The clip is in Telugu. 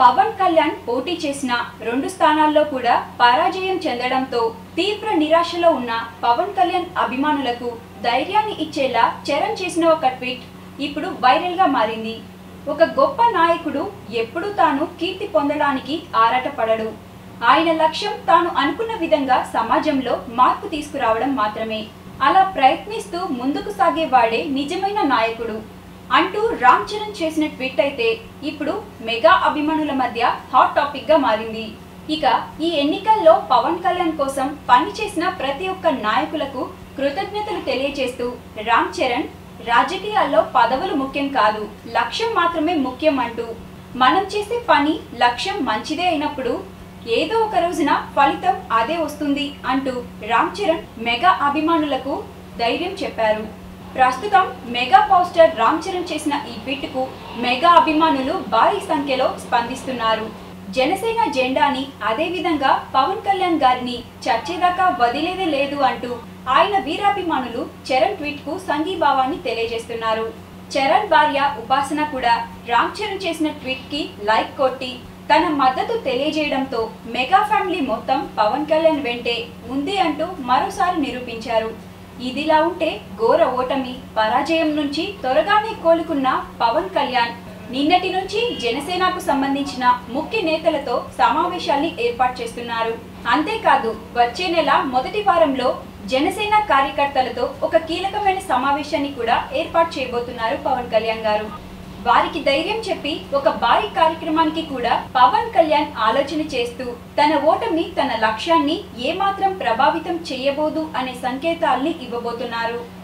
పవన్ కళ్యాణ్ పోటీ చేసిన రెండు స్థానాల్లో కూడా పరాజయం చెందడంతో తీవ్ర నిరాశలో ఉన్న పవన్ కళ్యాణ్ అభిమానులకు ధైర్యాన్ని ఇచ్చేలా చరణ్ చేసిన ఒక ట్వీట్ ఇప్పుడు వైరల్ గా మారింది ఒక గొప్ప నాయకుడు ఎప్పుడూ తాను కీర్తి పొందడానికి ఆరాటపడడు ఆయన లక్ష్యం తాను అనుకున్న విధంగా సమాజంలో మార్పు తీసుకురావడం మాత్రమే అలా ప్రయత్నిస్తూ ముందుకు సాగేవాడే నిజమైన నాయకుడు అంటూ రామ్ చరణ్ చేసిన ట్వీట్ అయితే ఇప్పుడు మెగా అభిమానుల మధ్య హాట్ టాపిక్ గా మారింది ఇక ఈ ఎన్నికల్లో పవన్ కళ్యాణ్ కోసం పనిచేసిన ప్రతి ఒక్క నాయకులకు కృతజ్ఞతలు తెలియజేస్తూ రామ్ చరణ్ రాజకీయాల్లో పదవులు ముఖ్యం కాదు లక్ష్యం మాత్రమే ముఖ్యం అంటూ మనం చేసే పని లక్ష్యం మంచిదే అయినప్పుడు ఏదో ఒక రోజున ఫలితం అదే వస్తుంది అంటూ రామ్ చరణ్ మెగా అభిమానులకు ధైర్యం చెప్పారు ప్రస్తుతం మెగా పోస్టర్ రామ్ చరణ్ చేసిన ఈ ట్వీట్ కు మెగా అభిమానులు భారీ సంఖ్యలో స్పందిస్తున్నారు జనసేన జెండాని అదే విధంగా పవన్ కళ్యాణ్ గారిని చర్చేదాకా వదిలేదే లేదు అంటూ ఆయన వీరాభిమానులు చరణ్ ట్వీట్ కు సంఘీభావాన్ని తెలియజేస్తున్నారు చరణ్ భార్య ఉపాసన కూడా రామ్ చరణ్ చేసిన ట్వీట్ కి లైక్ కొట్టి తన మద్దతు తెలియజేయడంతో మెగా ఫ్యామిలీ మొత్తం పవన్ కళ్యాణ్ వెంటే ఉంది అంటూ మరోసారి నిరూపించారు ఇదిలా ఉంటే ఘోర ఓటమి పరాజయం నుంచి త్వరగానే కోలుకున్న పవన్ కళ్యాణ్ నిన్నటి నుంచి జనసేనకు సంబంధించిన ముఖ్య నేతలతో సమావేశాల్ని ఏర్పాటు చేస్తున్నారు అంతేకాదు వచ్చే నెల మొదటి వారంలో జనసేన కార్యకర్తలతో ఒక కీలకమైన సమావేశాన్ని కూడా ఏర్పాటు చేయబోతున్నారు పవన్ కళ్యాణ్ గారు వారికి ధైర్యం చెప్పి ఒక భారీ కార్యక్రమానికి కూడా పవన్ కళ్యాణ్ ఆలోచన చేస్తూ తన ఓటమి తన లక్ష్యాన్ని ఏమాత్రం ప్రభావితం చేయబోదు అనే సంకేతాల్ని ఇవ్వబోతున్నారు